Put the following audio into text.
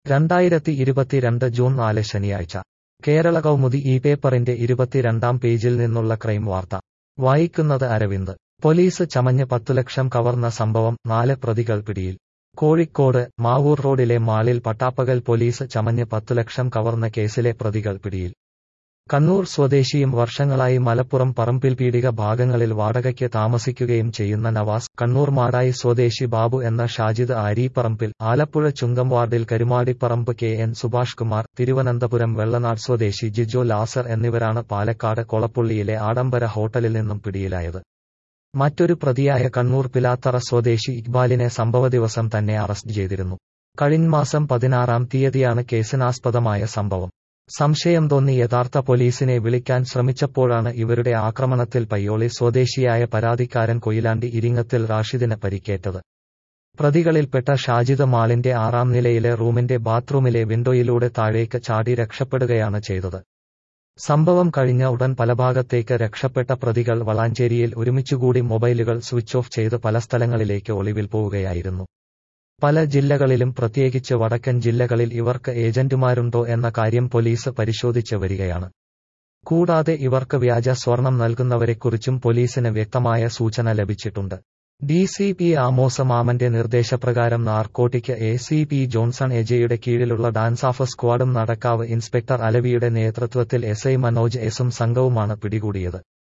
രണ്ടായിരത്തി ഇരുപത്തിരണ്ട് ജൂൺ നാല് ശനിയാഴ്ച കേരള കൗമുദി ഈ പേപ്പറിന്റെ ഇരുപത്തിരണ്ടാം പേജിൽ നിന്നുള്ള ക്രൈം വാർത്ത വായിക്കുന്നത് അരവിന്ദ് പോലീസ് ചമഞ്ഞ് പത്തുലക്ഷം കവർന്ന സംഭവം നാല് പ്രതികൾ പിടിയിൽ കോഴിക്കോട് മാവൂർ റോഡിലെ മാളിൽ പട്ടാപ്പകൽ പോലീസ് ചമഞ്ഞ് പത്തുലക്ഷം കവർന്ന കേസിലെ പ്രതികൾ പിടിയിൽ കണ്ണൂർ സ്വദേശിയും വർഷങ്ങളായി മലപ്പുറം പറമ്പിൽ പീടിക ഭാഗങ്ങളിൽ വാടകയ്ക്ക് താമസിക്കുകയും ചെയ്യുന്ന നവാസ് കണ്ണൂർ മാടായി സ്വദേശി ബാബു എന്ന ഷാജിദ് ആരീപ്പറമ്പിൽ ആലപ്പുഴ ചുങ്കം വാർഡിൽ കരുമാടിപ്പറമ്പ് കെ എൻ സുഭാഷ് കുമാർ തിരുവനന്തപുരം വെള്ളനാട് സ്വദേശി ജിജോ ലാസർ എന്നിവരാണ് പാലക്കാട് കൊളപ്പുള്ളിയിലെ ആഡംബര ഹോട്ടലിൽ നിന്നും പിടിയിലായത് മറ്റൊരു പ്രതിയായ കണ്ണൂർ പിലാത്തറ സ്വദേശി ഇക്ബാലിനെ സംഭവ ദിവസം തന്നെ അറസ്റ്റ് ചെയ്തിരുന്നു കഴിഞ്ഞ മാസം പതിനാറാം തീയതിയാണ് കേസിനാസ്പദമായ സംഭവം സംശയം തോന്നി യഥാർത്ഥ പോലീസിനെ വിളിക്കാൻ ശ്രമിച്ചപ്പോഴാണ് ഇവരുടെ ആക്രമണത്തിൽ പയ്യോളി സ്വദേശിയായ പരാതിക്കാരൻ കൊയിലാണ്ടി ഇരിങ്ങത്തിൽ റാഷിദിന് പരിക്കേറ്റത് പ്രതികളിൽപ്പെട്ട ഷാജിദ് മാളിന്റെ ആറാം നിലയിലെ റൂമിന്റെ ബാത്റൂമിലെ വിൻഡോയിലൂടെ താഴേക്ക് ചാടി രക്ഷപ്പെടുകയാണ് ചെയ്തത് സംഭവം കഴിഞ്ഞ ഉടൻ പല ഭാഗത്തേക്ക് രക്ഷപ്പെട്ട പ്രതികൾ വളാഞ്ചേരിയിൽ ഒരുമിച്ചുകൂടി മൊബൈലുകൾ സ്വിച്ച് ഓഫ് ചെയ്ത് പല സ്ഥലങ്ങളിലേക്ക് ഒളിവിൽ പോവുകയായിരുന്നു പല ജില്ലകളിലും പ്രത്യേകിച്ച് വടക്കൻ ജില്ലകളിൽ ഇവർക്ക് ഏജന്റുമാരുണ്ടോ എന്ന കാര്യം പോലീസ് പരിശോധിച്ച് വരികയാണ് കൂടാതെ ഇവർക്ക് വ്യാജ സ്വർണം നൽകുന്നവരെക്കുറിച്ചും പോലീസിന് വ്യക്തമായ സൂചന ലഭിച്ചിട്ടുണ്ട് ഡി സി പി ആമോസ മാമന്റെ നിർദ്ദേശപ്രകാരം narcotic A C P Johnson എജയുടെ കീഴിലുള്ള ഡാൻസാഫ് സ്ക്വാഡും നടക്കാവ് ഇൻസ്പെക്ടർ അലവിയുടെ നേതൃത്വത്തിൽ എസ് ഐ മനോജ് എസും സംഘവുമാണ് പിടികൂടിയത്